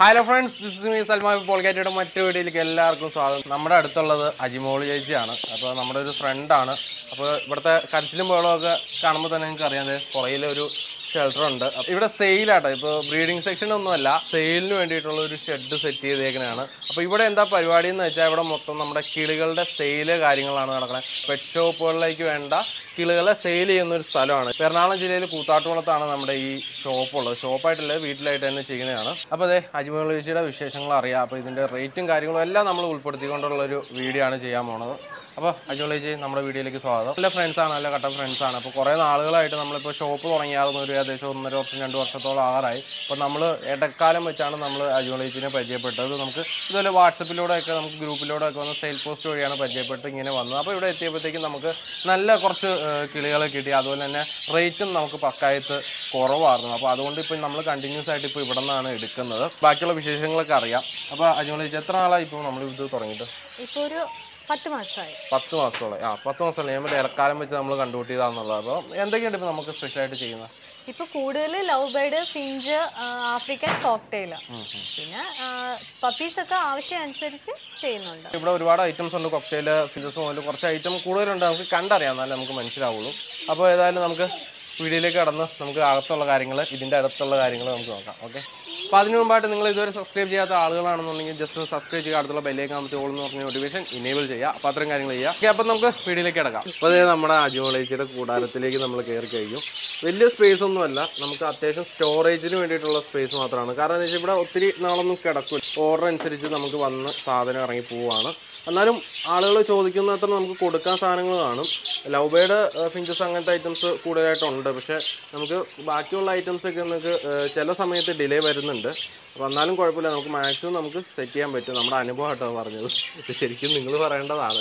hello friends this is me Salman പോൾഗേറ്റയുടെ മറ്റൊരു വീഡിയോയിലേക്ക് എല്ലാവർക്കും സ്വാഗതം നമ്മുടെ അടുത്തുള്ളത് അജിമോള് ചേച്ചിയാണ് അപ്പോൾ നമ്മുടെ ഒരു ഫ്രണ്ടാണ് അപ്പോൾ ഇവിടുത്തെ കരച്ചിലും ബഹളമൊക്കെ കാണുമ്പോൾ തന്നെ നിങ്ങൾക്ക് അറിയാം പുറയിൽ ഒരു ഷെൽട്ടർ ഉണ്ട് അപ്പൊ ഇവിടെ സെയിലാട്ടോ ഇപ്പോൾ ബ്രീഡിംഗ് സെക്ഷൻ ഒന്നുമല്ല സെയിലിന് വേണ്ടിയിട്ടുള്ള ഒരു ഷെഡ് സെറ്റ് ചെയ്തേക്കണതാണ് അപ്പോൾ ഇവിടെ എന്താ പരിപാടി എന്ന് വെച്ചാൽ ഇവിടെ മൊത്തം നമ്മുടെ കിളികളുടെ സെയില് കാര്യങ്ങളാണ് നടക്കുന്നത് പെറ്റ് ഷോപ്പുകളിലേക്ക് വേണ്ട കിളികളെ സെയിൽ ചെയ്യുന്ന ഒരു സ്ഥലമാണ് എറണാകുളം ജില്ലയിൽ കൂത്താട്ടുകുളത്താണ് നമ്മുടെ ഈ ഷോപ്പ് ഉള്ളത് ഷോപ്പായിട്ടല്ല വീട്ടിലായിട്ട് തന്നെ ചെയ്യുന്നതാണ് അപ്പോൾ അതെ അജ്മൽ ചേച്ചിയുടെ വിശേഷങ്ങൾ അറിയാം അപ്പോൾ ഇതിൻ്റെ റേറ്റും കാര്യങ്ങളും എല്ലാം നമ്മൾ ഉൾപ്പെടുത്തിക്കൊണ്ടുള്ള ഒരു വീഡിയോ ആണ് ചെയ്യാൻ പോണത് അപ്പോൾ അജ്മൽ ചേച്ചി നമ്മുടെ വീഡിയോയിലേക്ക് സ്വാഗതം നല്ല ഫ്രണ്ട്സാണ് നല്ല കട്ട ഫ്രണ്ട്സാണ് അപ്പോൾ കുറേ നാളുകളായിട്ട് നമ്മളിപ്പോൾ ഷോപ്പ് തുടങ്ങിയായിരുന്നു ഒരു ഏകദേശം ഒന്നര വർഷം രണ്ട് വർഷത്തോളം ആറായി അപ്പോൾ നമ്മൾ ഇടക്കാലം വെച്ചാണ് നമ്മൾ അജ്മൽ ചേച്ചിനെ പരിചയപ്പെട്ടത് നമുക്ക് ഇതുപോലെ വാട്സപ്പിലൂടെ ഒക്കെ നമുക്ക് ഗ്രൂപ്പിലൂടെ ഒക്കെ വന്ന് സെയിൽ പോസ്റ്റ് വഴിയാണ് പരിചയപ്പെട്ട് ഇങ്ങനെ വന്നത് അപ്പോൾ ഇവിടെ എത്തിയപ്പോഴത്തേക്കും നമുക്ക് നല്ല കുറച്ച് ഏഹ്, കിളികളെ കിട്ടി അതുപോലെ തന്നെ റേറ്റും നമുക്ക് പക്കായത്ത് കുറവായിരുന്നു അപ്പോൾ അതുകൊണ്ട് ഇപ്പോൾ നമ്മൾ കണ്ടിന്യൂസ് ആയിട്ട് ഇപ്പോൾ ഇവിടെ നിന്നാണ് എടുക്കുന്നത് ബാക്കിയുള്ള വിശേഷങ്ങളൊക്കെ അറിയാം അപ്പോൾ അജ്മൽ ചേച്ചി എത്ര നാളായി ഇപ്പോൾ നമ്മൾ ഇത് തുടങ്ങിയിട്ട് ഇപ്പൊ ഒരു പത്ത് മാസമായി പത്ത് മാസത്തോളം ആ പത്ത് മാസമല്ല ഞാൻ മറ്റേ ഇലക്കാലം വെച്ച് നമ്മൾ കണ്ടുകൂട്ടിയതാണെന്നുള്ളത് അപ്പോൾ എന്തൊക്കെയുണ്ട് ഇപ്പോൾ നമുക്ക് സ്പെഷ്യലായിട്ട് ചെയ്യുന്നത് ഇപ്പൊ കൂടുതൽ love bird finch African cockatiel പിന്നെ പപ്പീസ് ഒക്കെ ആവശ്യം അനുസരിച്ച് ചെയ്യുന്നുണ്ട് ഇവിടെ ഒരുപാട് ഐറ്റംസ് ഉണ്ട് കൊക്ടെയിൽ ഫിഞ്ചസ് മുതൽ കുറച്ച് ഐറ്റം കൂടുതലുണ്ട് നമുക്ക് കണ്ടറിയാം എന്നാലേ നമുക്ക് മനസ്സിലാവുള്ളൂ അപ്പോൾ ഏതായാലും നമുക്ക് വീഡിയോയിലേക്ക് കടന്ന് നമുക്ക് അകത്തുള്ള കാര്യങ്ങൾ ഇതിൻ്റെ അടുത്തുള്ള കാര്യങ്ങൾ നമുക്ക് നോക്കാം ഓക്കെ അപ്പോൾ അതിന് മുമ്പായിട്ട് നിങ്ങൾ ഇതുവരെ സബ്സ്ക്രൈബ് ചെയ്യാത്ത ആളുകളാണെന്നുണ്ടെങ്കിൽ ജസ്റ്റ് ഒന്ന് സബ്സ്ക്രൈബ് ചെയ്യുക അടുത്തുള്ള ബെല്ലേക്ക് നമുക്ക് ഓൾ എന്ന് പറഞ്ഞ നോട്ടിഫിക്കേഷൻ ഇനേബിൾ ചെയ്യുക അപ്പോൾ അത്രയും കാര്യങ്ങൾ ചെയ്യുക ഓക്കെ അപ്പോൾ നമുക്ക് വീഡിയോയിലേക്ക് കിടക്കാം അപ്പോൾ അതേ നമ്മുടെ അജോളേച്ചിയുടെ കൂടാരത്തിലേക്ക് നമ്മൾ കയറി കഴിഞ്ഞു വലിയ സ്പേസ് ഒന്നുമല്ല നമുക്ക് അത്യാവശ്യം സ്റ്റോറേജിന് വേണ്ടിയിട്ടുള്ള സ്പേസ് മാത്രമാണ് കാരണം എന്താ വെച്ചാൽ ഇവിടെ ഒത്തിരി നാളൊന്നും കിടക്കും ഓർഡർ അനുസരിച്ച് നമുക്ക് വന്ന് സാധനം ഇറങ്ങി പോവുകയാണ് എന്നാലും ആളുകൾ ചോദിക്കുന്ന അത്ര നമുക്ക് കൊടുക്കാൻ സാധനങ്ങൾ കാണും ലവ് ബേഡ് ഫിഞ്ചസ് അങ്ങനത്തെ ഐറ്റംസ് കൂടുതലായിട്ടുണ്ട് പക്ഷേ നമുക്ക് ബാക്കിയുള്ള ഐറ്റംസ് ഒക്കെ നമുക്ക് ഏഹ്, ചില സമയത്ത് ഡിലേ വരുന്നുണ്ട് അപ്പോൾ എന്നാലും കുഴപ്പമില്ല നമുക്ക് മാക്സിമം നമുക്ക് സെറ്റ് ചെയ്യാൻ പറ്റും നമ്മുടെ അനുഭവമായിട്ടോ പറഞ്ഞത് ഇത് ശരിക്കും നിങ്ങൾ പറയേണ്ടതാണ്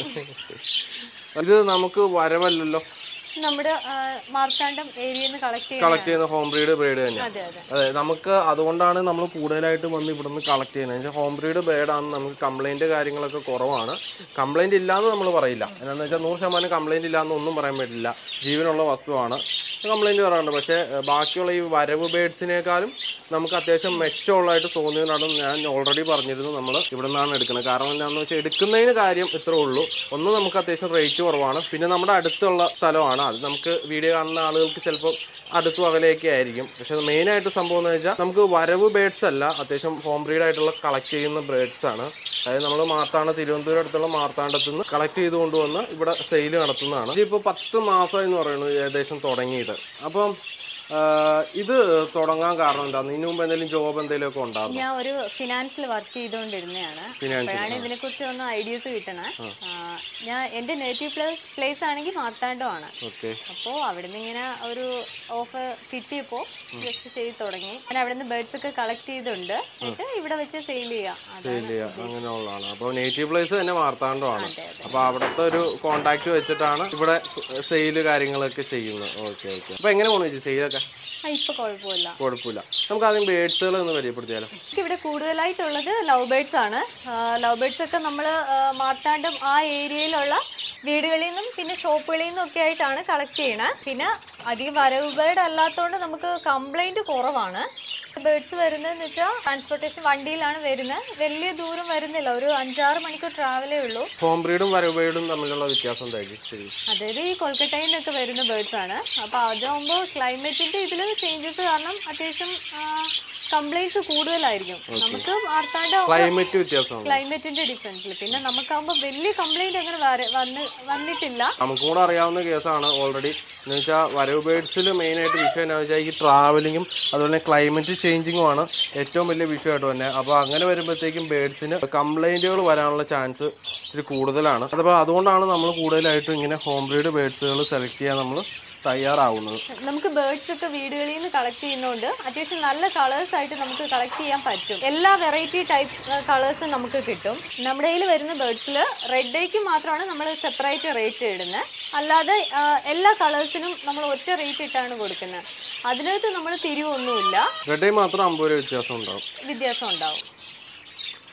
ഇത് നമുക്ക് വരവല്ലല്ലോ നമ്മുടെ ആ, മാർത്താണ്ഡം ഏരിയയിൽ നിന്ന് കളക്ട് ചെയ്യുന്ന കളക്ട് ചെയ്യുന്ന ഹോം ബ്രീഡ് ബ്രീഡ് തന്നെയാണ് അതെ അതെ അതെ നമുക്ക് അതുകൊണ്ടാണ് നമ്മൾ കൂടുതലായിട്ട് വന്ന് ഇവിടുന്ന് കളക്ട് ചെയ്യുന്നത് വെച്ചാൽ ഹോം ബ്രീഡ് ബേഡാണ് നമുക്ക് കംപ്ലൈൻറ്റ് കാര്യങ്ങളൊക്കെ കുറവാണ് കംപ്ലൈൻറ്റ് ഇല്ലാന്ന് നമ്മൾ പറയില്ല എന്നാന്ന് വെച്ചാൽ നൂറ് ശതമാനം കംപ്ലൈൻറ്റ് ഇല്ലാന്ന് ഒന്നും പറയാൻ പറ്റില്ല ജീവനുള്ള വസ്തുവാണ് കംപ്ലൈൻറ്റ് പറയാറുണ്ട് പക്ഷേ ഏഹ്, ബാക്കിയുള്ള ഈ വരവ് ബേഡ്സിനേക്കാളും നമുക്ക് അത്യാവശ്യം മെച്ചമുള്ളതായിട്ട് തോന്നിയതാണ് ഞാൻ ഓൾറെഡി പറഞ്ഞിരുന്നു നമ്മൾ ഇവിടെ നിന്നാണ് എടുക്കുന്നത് കാരണം എന്താണെന്ന് വെച്ചാൽ എടുക്കുന്നതിന് കാര്യം ഇത്രേ ഉള്ളൂ ഒന്ന് നമുക്ക് അത്യാവശ്യം റേറ്റ് കുറവാണ് പിന്നെ നമ്മുടെ അടുത്തുള്ള സ്ഥലമാണ് അത് നമുക്ക് വീഡിയോ കാണുന്ന ആളുകൾക്ക് ചിലപ്പോൾ അടുത്തും അകലെയൊക്കെ ആയിരിക്കും പക്ഷെ മെയിനായിട്ട് സംഭവം എന്ന് വെച്ചാൽ നമുക്ക് വരവ് ബേഡ്സ് അല്ല അത്യാവശ്യം ഹോം ബ്രീഡ് ആയിട്ടുള്ള കളക്ട് ചെയ്യുന്ന ബേഡ്സ് ആണ് അതായത് നമ്മൾ മാർത്താണ്ഡ തിരുവനന്തപുരം അടുത്തുള്ള മാർത്താണ്ഡത്ത് നിന്ന് കളക്ട് ചെയ്ത് കൊണ്ടുവന്ന് ഇവിടെ സെയിൽ നടത്തുന്നതാണ് ഇപ്പോൾ പത്ത് മാസമായി എന്ന് പറയുന്നത് ഏകദേശം തുടങ്ങിയിട്ട് അപ്പം ആ, ഇത് തുടങ്ങാൻ കാരണം എന്താണ് ഇതിനു മുമ്പ് എന്തെങ്കിലും ജോബ് എന്തെങ്കിലും ഒക്കെ ഉണ്ടായിരുന്നു ഞാൻ ഒരു ഫിനാൻസിൽ വർക്ക് ചെയ്തുകൊണ്ടിരുന്നതാണ് Finance ൽ, അപ്പോഴാണ് ഇതിനെ കുറിച്ച് ഒന്ന് ഐഡിയസ് കിട്ടണേ ആ, ഞാൻ എന്റെ നേറ്റീവ് പ്ലേസ് പ്ലേസ് ആണെങ്കിൽ മാർത്താണ്ഡമാണ് ഓക്കെ അപ്പോൾ അവിടെ നിന്ന് ഇങ്ങനെ ഒരു ഓഫർ കിട്ടിയപ്പോൾ ജസ്റ്റ് ചെയ്ത് തുടങ്ങി ഞാൻ അവിടെ നിന്ന് ബേർഡ്സ് ഒക്കെ കളക്ട് ചെയ്തിട്ടുണ്ട് എന്നിട്ട് ഇവിടെ വെച്ച് സെയിൽ ചെയ്യാം അതാണ് സെയിൽ ചെയ്യുക അങ്ങനെയുള്ളതാണ് അപ്പോൾ നേറ്റീവ് പ്ലേസ് തന്നെ മാർത്താണ്ഡമാണ് അതെ അതെ അപ്പോൾ അവിടുത്തെ ഒരു കോണ്ടാക്ട് വെച്ചിട്ടാണ് ഇവിടെ സെയിൽ കാര്യങ്ങളൊക്കെ ചെയ്യുന്നത് ഓക്കെ ഓക്കെ അപ്പോൾ എങ്ങനെ പോകണം ചേച്ചി സെയിലൊക്കെ ആ, ഇപ്പൊ കുഴപ്പമില്ല കുഴപ്പമില്ല നമുക്ക് ആദ്യം ബേഡ്സുകൾ ഒന്ന് പരിചയപ്പെടുത്തിയാലോ നമുക്ക് ഇവിടെ കൂടുതലായിട്ടുള്ളത് ലവ് ബേർഡ്സ് ആണ് ലവ് ബേർഡ്സ് ഒക്കെ നമ്മൾ മാർത്താണ്ഡം ആ ഏരിയയിലുള്ള വീടുകളിൽ നിന്നും പിന്നെ ഷോപ്പുകളിൽ നിന്നും ഒക്കെ ആയിട്ടാണ് കളക്ട് ചെയ്യണത് പിന്നെ അധികം വരവ് ബേർഡ് അല്ലാത്തതുകൊണ്ട് നമുക്ക് കംപ്ലൈന്റ് കുറവാണ് ബേർഡ്സ് വരുന്നതെന്ന് വെച്ചാൽ ട്രാൻസ്പോർട്ടേഷൻ വണ്ടിയിലാണ് വരുന്നത് വലിയ ദൂരം വരുന്നില്ല ഒരു അഞ്ചാറ് മണിക്കൂർ ട്രാവലേ ഉള്ളൂ ഹോം ബ്രീഡും വരവ് ബ്രീഡും തമ്മിലുള്ള വ്യത്യാസം എന്തായിരിക്കും ശരി അതായത് ഈ കൊൽക്കത്തയിൽ നിന്നൊക്കെ വരുന്ന ബേർഡ്സ് ആണ് അപ്പോൾ അതാകുമ്പോൾ ക്ലൈമറ്റിന്റെ ഇതിൽ ചേഞ്ചസ് കാരണം അത്യാവശ്യം കംപ്ലൈൻറ്റ്സ് കൂടുതലായിരിക്കും നമുക്ക് മാർത്താണ്ഡം ക്ലൈമറ്റ് വ്യത്യാസമാണ് ക്ലൈമറ്റിന്റെ ഡിഫറൻസിൽ പിന്നെ നമുക്കാകുമ്പോൾ വലിയ കംപ്ലൈന്റ് അങ്ങനെ വര- വന്ന് വന്നിട്ടില്ല നമുക്കും കൂടെ അറിയാവുന്ന കേസാണ് ഓൾറെഡി എന്ന് വെച്ചാൽ വരവ് ബേഡ്സിൽ മെയിനായിട്ട് വിഷയം എന്താ വെച്ചാൽ ഈ ട്രാവലിങ്ങും അതുപോലെ ക്ലൈമറ്റ് ചേഞ്ചിങ്ങും ആണ് ഏറ്റവും വലിയ വിഷയമായിട്ട് തന്നെ അപ്പോൾ അങ്ങനെ വരുമ്പോഴത്തേക്കും ബേഡ്സിന് കംപ്ലൈൻറ്റുകൾ വരാനുള്ള ചാൻസ് ഇച്ചിരി കൂടുതലാണ് അതപ്പോൾ അതുകൊണ്ടാണ് നമ്മൾ കൂടുതലായിട്ടും ഇങ്ങനെ ഹോം ബ്രീഡ് ബേഡ്സുകൾ സെലക്ട് ചെയ്യാൻ നമ്മൾ തയ്യാറാവുന്നത് നമുക്ക് ബേർഡ്സ് ഒക്കെ വീടുകളിൽ നിന്ന് കളക്ട് ചെയ്യുന്നതുകൊണ്ട് അത്യാവശ്യം നല്ല കളേഴ്സ് ആയിട്ട് നമുക്ക് കളക്ട് ചെയ്യാൻ പറ്റും എല്ലാ വെറൈറ്റി ടൈപ്പ് കളേഴ്സും നമുക്ക് കിട്ടും നമ്മുടെ കയ്യിൽ വരുന്ന ബേർഡ്സിൽ റെഡ് ഡേക്ക് മാത്രമാണ് നമ്മൾ സെപ്പറേറ്റ് റേറ്റ് ഇടുന്നത് അല്ലാതെ ആ, എല്ലാ കളേഴ്സിനും നമ്മൾ ഒറ്റ റേറ്റ് ഇട്ടാണ് കൊടുക്കുന്നത് അതിനകത്ത് നമ്മൾ തിരിവൊന്നുമില്ല റെഡേ മാത്രം അമ്പത് രൂപ വ്യത്യാസം ഉണ്ടാവും വ്യത്യാസം ഉണ്ടാവും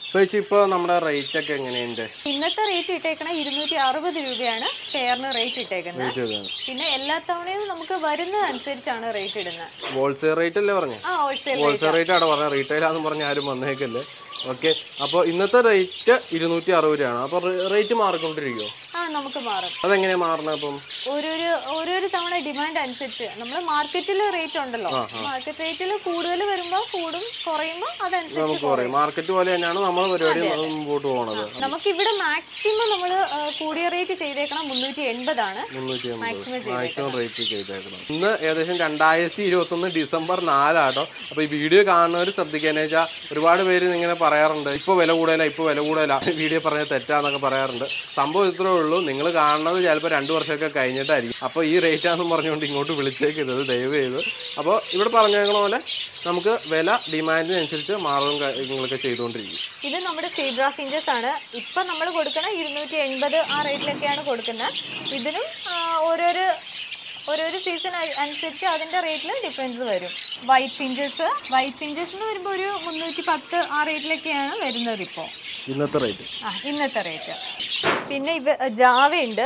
അപ്പോൾ ചേച്ചി ഇപ്പോൾ നമ്മുടെ റേറ്റ് ഒക്കെ എങ്ങനെയുണ്ട് ഇന്നത്തെ റേറ്റ് ഇട്ടേക്കണ ഇരുന്നൂറ്റി അറുപത് രൂപയാണ് പെയറിന് റേറ്റ് ഇട്ടേക്കുന്നത് റേറ്റ് ഇതാണ് പിന്നെ എല്ലാ തവണയും നമുക്ക് വരുന്നതനുസരിച്ചാണ് റേറ്റ് ഇടുന്നത് ഹോൾസെയിൽ റേറ്റ് അല്ലേ പറഞ്ഞത് ആ ഹോൾസെയിൽ ഹോൾസെയിൽ റേറ്റ് ആണ് പറഞ്ഞത് റീറ്റെയിൽ ആണെന്ന് പറഞ്ഞ ആരും വന്നേക്കല്ലേ ഓക്കെ അപ്പോൾ ഇന്നത്തെ റേറ്റ് ഇരുന്നൂറ്റി അറുപത് രൂപയാണ് അപ്പോൾ റേറ്റ് മാറിക്കൊണ്ടിരിക്കുമോ ആ നമുക്ക് മാറും അതെങ്ങനെയാണ് മാറണത് അപ്പം ഓരോരു ഓരോരു തവണ ഡിമാൻഡ് അനുസരിച്ച് നമ്മൾ മാർക്കറ്റിൽ റേറ്റ് ഉണ്ടല്ലോ മാർക്കറ്റ് റേറ്റിൽ കൂടുതൽ വരുമ്പോൾ കൂടും കുറയുമ്പോൾ അതനുസരിച്ച് നമുക്ക് പറയും മാർക്കറ്റ് പോലെ തന്നെയാണ് നമ്മൾ പരിപാടി മുമ്പോട്ട് പോകണത് നമുക്കിവിടെ മാക്സിമം നമ്മൾ കൂടിയ റേറ്റ് ചെയ്തേക്കണം മുന്നൂറ്റി എൺപതാണ് മുന്നൂറ്റി അമ്പത് മാക്സിമം മാക്സിമം റേറ്റ് ചെയ്തേക്കണം ഇന്ന് ഏകദേശം രണ്ടായിരത്തി ഇരുപത്തൊന്ന് ഡിസംബർ നാലാട്ടോ അപ്പോൾ ഈ വീഡിയോ കാണുന്നവർ ശ്രദ്ധിക്കാന്ന് വെച്ചാൽ ഒരുപാട് പേര് ഇങ്ങനെ പറയാറുണ്ട് ഇപ്പോൾ വില കൂടുതല ഇപ്പോൾ വില കൂടുതല വീഡിയോ പറഞ്ഞ തെറ്റാന്നൊക്കെ പറയാറുണ്ട് സംഭവം ഇത്രേ ഉള്ളൂ നിങ്ങൾ കാണുന്നത് ചിലപ്പോൾ രണ്ട് വർഷമൊക്കെ കഴിഞ്ഞിട്ടായിരിക്കും അപ്പോൾ ഈ റേറ്റ് ആണെന്ന് പറഞ്ഞുകൊണ്ട് ഇങ്ങോട്ട് വിളിച്ചേക്കരുത് ദയവ് ചെയ്ത് അപ്പോൾ ഇവിടെ പറഞ്ഞേക്കണ പോലെ നമുക്ക് വില ഡിമാൻഡിനനുസരിച്ച് മാറുകയും കാര്യങ്ങളൊക്കെ ചെയ്തുകൊണ്ടിരിക്കും ഇത് നമ്മുടെ സീബ്ര ഫിഞ്ചസ് ആണ് ഇപ്പൊ നമ്മൾ കൊടുക്കണ ഇരുന്നൂറ്റി എൺപത് ആ റേറ്റിലൊക്കെയാണ് കൊടുക്കുന്നത് ഇതിനും ആ, ഓരോരോ ഓരോരോ സീസൺ അനുസരിച്ച് അതിന്റെ റേറ്റിൽ ഡിഫറൻസ് വരും വൈറ്റ് ഫിഞ്ചസ് വൈറ്റ് ഫിഞ്ചസ് എന്ന് വരുമ്പോൾ ഒരു മുന്നൂറ്റി പത്ത് ആ റേറ്റിലൊക്കെയാണ് വരുന്നത് ഇപ്പോൾ ഇന്നത്തെ റേറ്റ് ആ ഇന്നത്തെ റേറ്റ് പിന്നെ ഇവ ജാവ ഉണ്ട്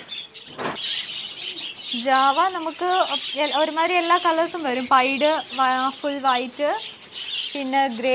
ജാവ നമുക്ക് എ- ഒരുമാതിരി എല്ലാ കളേഴ്സും വരും പൈഡ് ഫുൾ വൈറ്റ് പിന്നെ ഗ്രേ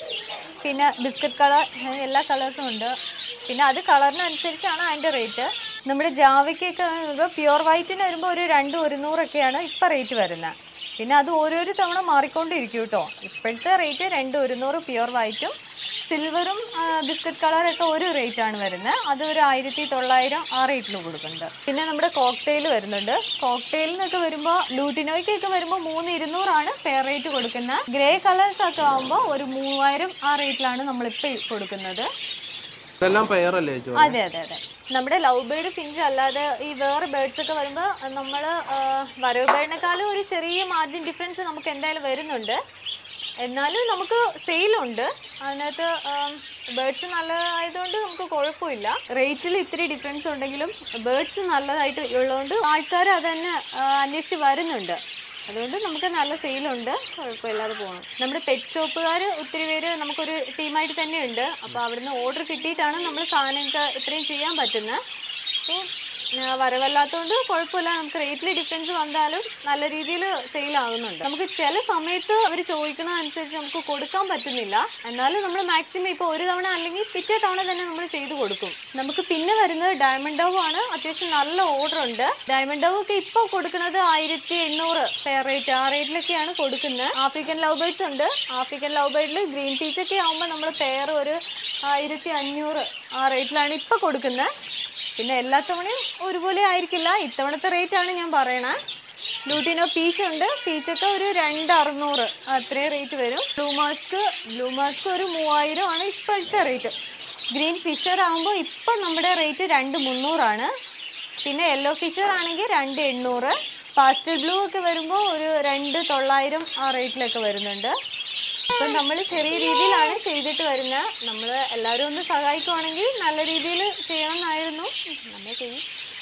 പിന്നെ ബിസ്ക്കറ്റ് കളർ എല്ലാ കളേഴ്സും ഉണ്ട് പിന്നെ അത് കളറിനനുസരിച്ചാണ് അതിൻ്റെ റേറ്റ് നമ്മുടെ ജാവയ്ക്കൊക്കെ വരുമ്പോൾ പ്യുവർ വൈറ്റിന് വരുമ്പോൾ ഒരു രണ്ട് ഒരുന്നൂറൊക്കെയാണ് ഇപ്പം റേറ്റ് വരുന്നത് പിന്നെ അത് ഓരോരോ തവണ മാറിക്കൊണ്ടിരിക്കും കേട്ടോ ഇപ്പോഴത്തെ റേറ്റ് രണ്ട് ഒരുന്നൂറ് പ്യുവർ വൈറ്റും സിൽവറും ബിസ്ക്കറ്റ് കളറൊക്കെ ഒരു റേറ്റ് ആണ് വരുന്നത് അത് ഒരു ആയിരത്തി തൊള്ളായിരം ആ റേറ്റിൽ കൊടുക്കുന്നുണ്ട് പിന്നെ നമ്മുടെ കോക്ടെയിൽ വരുന്നുണ്ട് കോക്ടെയിലിനൊക്കെ വരുമ്പോൾ ലൂട്ടിനോയ്ക്കൊക്കെ വരുമ്പോൾ മൂന്ന് ഇരുന്നൂറാണ് പെയർ റേറ്റ് കൊടുക്കുന്നത് ഗ്രേ കളേഴ്സ് ഒക്കെ ആകുമ്പോൾ ഒരു മൂവായിരം ആ റേറ്റിലാണ് നമ്മളിപ്പോൾ കൊടുക്കുന്നത് ഇതെല്ലാം പെയറല്ലേ ചേച്ചി അതെ അതെ അതെ നമ്മുടെ ലവ് ബേർഡ് ഫിഞ്ച് അല്ലാതെ ഈ വേറെ ബേർഡ്സ് ഒക്കെ വരുമ്പോൾ നമ്മൾ വരവ് ബേർഡിനെക്കാളും ഒരു ചെറിയ മാർജിൻ ഡിഫറൻസ് നമുക്ക് എന്തായാലും വരുന്നുണ്ട് എന്നാലും നമുക്ക് സെയിലുണ്ട് അതിനകത്ത് ബേർഡ്സ് നല്ലതായതുകൊണ്ട് നമുക്ക് കുഴപ്പമില്ല റേറ്റിൽ ഇത്തിരി ഡിഫറൻസ് ഉണ്ടെങ്കിലും ബേർഡ്സ് നല്ലതായിട്ട് ഉള്ളതുകൊണ്ട് ആൾക്കാർ അത് തന്നെ ആ, അന്വേഷിച്ച് വരുന്നുണ്ട് അതുകൊണ്ട് നമുക്ക് നല്ല സെയിലുണ്ട് കുഴപ്പമില്ലാതെ പോകണം നമ്മുടെ പെറ്റ് ഷോപ്പുകാർ ഒത്തിരി പേര് നമുക്കൊരു ടീമായിട്ട് തന്നെയുണ്ട് അപ്പോൾ അവിടുന്ന് ഓർഡർ കിട്ടിയിട്ടാണ് നമ്മൾ സാധനമൊക്കെ ഇത്രയും ചെയ്യാൻ പറ്റുന്നത് അപ്പോൾ വരവല്ലാത്തതുകൊണ്ട് കുഴപ്പമില്ല നമുക്ക് റേറ്റിൽ ഡിഫറൻസ് വന്നാലും നല്ല രീതിയിൽ സെയിൽ ആകുന്നുണ്ട് നമുക്ക് ചില സമയത്ത് അവർ ചോദിക്കുന്ന അനുസരിച്ച് നമുക്ക് കൊടുക്കാൻ പറ്റുന്നില്ല എന്നാലും നമ്മൾ മാക്സിമം ഇപ്പോൾ ഒരു തവണ അല്ലെങ്കിൽ പിറ്റേ തവണ തന്നെ നമ്മൾ ചെയ്ത് കൊടുക്കും നമുക്ക് പിന്നെ വരുന്നത് ഡയമണ്ട് ഡവ് ആണ് അത്യാവശ്യം നല്ല ഓർഡർ ഉണ്ട് ഡയമണ്ട് ഡവ് ഒക്കെ ഇപ്പോൾ കൊടുക്കുന്നത് ആയിരത്തി എണ്ണൂറ് ഫെയർ റേറ്റ് ആ റേറ്റിലൊക്കെയാണ് കൊടുക്കുന്നത് ആഫ്രിക്കൻ ലവ് ബേർഡ്സ് ഉണ്ട് ആഫ്രിക്കൻ ലവ് ബേർഡിൽ ഗ്രീൻ പീച്ചൊക്കെ ആകുമ്പോൾ നമ്മൾ പെയർ ഒരു ആയിരത്തി അഞ്ഞൂറ് ആ റേറ്റിലാണ് ഇപ്പോൾ കൊടുക്കുന്നത് പിന്നെ എല്ലാ തവണയും ഒരുപോലെ ആയിരിക്കില്ല ഇത്തവണത്തെ റേറ്റ് ആണ് ഞാൻ പറയണത് ലൂട്ടിനോ പീച്ച് ഉണ്ട് പീച്ചൊക്കെ ഒരു രണ്ട് അറുന്നൂറ് അത്രയും റേറ്റ് വരും ബ്ലൂ മാസ്ക് ബ്ലൂ മാസ്ക് ഒരു മൂവായിരം ആണ് ഇപ്പോഴത്തെ റേറ്റ് ഗ്രീൻ ഫിഷർ ആകുമ്പോൾ ഇപ്പം നമ്മുടെ റേറ്റ് രണ്ട് മുന്നൂറാണ് പിന്നെ യെല്ലോ ഫിഷർ ആണെങ്കിൽ രണ്ട് എണ്ണൂറ് പാസ്റ്റൽ ബ്ലൂ ഒക്കെ വരുമ്പോൾ ഒരു രണ്ട് തൊള്ളായിരം ആ റേറ്റിലൊക്കെ വരുന്നുണ്ട് ഇപ്പം നമ്മൾ ചെറിയ രീതിയിലാണ് ചെയ്തിട്ട് വരുന്നത് നമ്മൾ എല്ലാവരും ഒന്ന് സഹായിക്കുവാണെങ്കിൽ നല്ല രീതിയിൽ ചെയ്യണമെന്നായിരുന്നു നമ്മൾ ചെയ്യും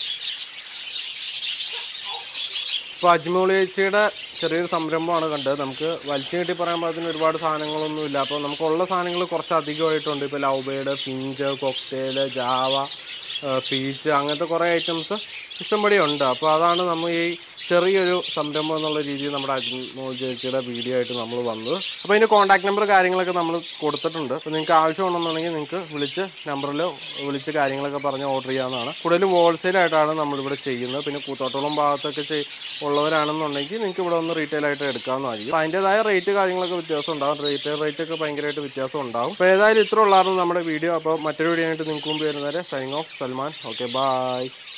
ഇപ്പോൾ അജ്മോളി ചേച്ചിയുടെ ചെറിയൊരു സംരംഭമാണ് കണ്ടത് നമുക്ക് വലിച്ചു കെട്ടി പറയുമ്പോൾ അതിന് ഒരുപാട് സാധനങ്ങളൊന്നും ഇല്ല അപ്പോൾ നമുക്കുള്ള സാധനങ്ങൾ കുറച്ച് അധികമായിട്ടുണ്ട് ഇപ്പോൾ love bird finch cockatiel java peach അങ്ങനത്തെ കുറേ ഐറ്റംസ് ഇഷ്ടംപടി ഉണ്ട് അപ്പോൾ അതാണ് നമ്മൾ ഈ ചെറിയൊരു സംരംഭം എന്നുള്ള രീതിയിൽ നമ്മുടെ അജ്മോൾ ചേച്ചിയുടെ വീഡിയോ ആയിട്ട് നമ്മൾ വന്നത് അപ്പോൾ അതിൻ്റെ കോൺടാക്ട് നമ്പർ കാര്യങ്ങളൊക്കെ നമ്മൾ കൊടുത്തിട്ടുണ്ട് അപ്പോൾ നിങ്ങൾക്ക് ആവശ്യമുണ്ടെന്നുണ്ടെങ്കിൽ നിങ്ങൾക്ക് വിളിച്ച് നമ്പറിൽ വിളിച്ച് കാര്യങ്ങളൊക്കെ പറഞ്ഞ് ഓർഡർ ചെയ്യാവുന്നതാണ് കൂടുതലും ഹോൾസെയിൽ ആയിട്ടാണ് നമ്മളിവിടെ ചെയ്യുന്നത് പിന്നെ കൂത്തോട്ടോളം ഭാഗത്തൊക്കെ ചെയ് ഉള്ളവരാണെന്നുണ്ടെങ്കിൽ നിങ്ങൾക്ക് ഇവിടെ ഒന്ന് റീറ്റെയിൽ ആയിട്ട് എടുക്കാവുന്നതായിരിക്കും അപ്പോൾ അതിൻ്റെതായ റേറ്റ് കാര്യങ്ങളൊക്കെ വ്യത്യാസം ഉണ്ടാകും റീറ്റെയിൽ റേറ്റ് ഒക്കെ ഭയങ്കരമായിട്ട് വ്യത്യാസം ഉണ്ടാകും അപ്പോൾ ഏതായാലും ഇത്ര ഉള്ളായിരുന്നു നമ്മുടെ വീഡിയോ അപ്പോൾ മറ്റൊരു വീഡിയോ ആയിട്ട് നിങ്ങൾക്ക് മുമ്പ് വരുന്നവരെ sign off Salman okay bye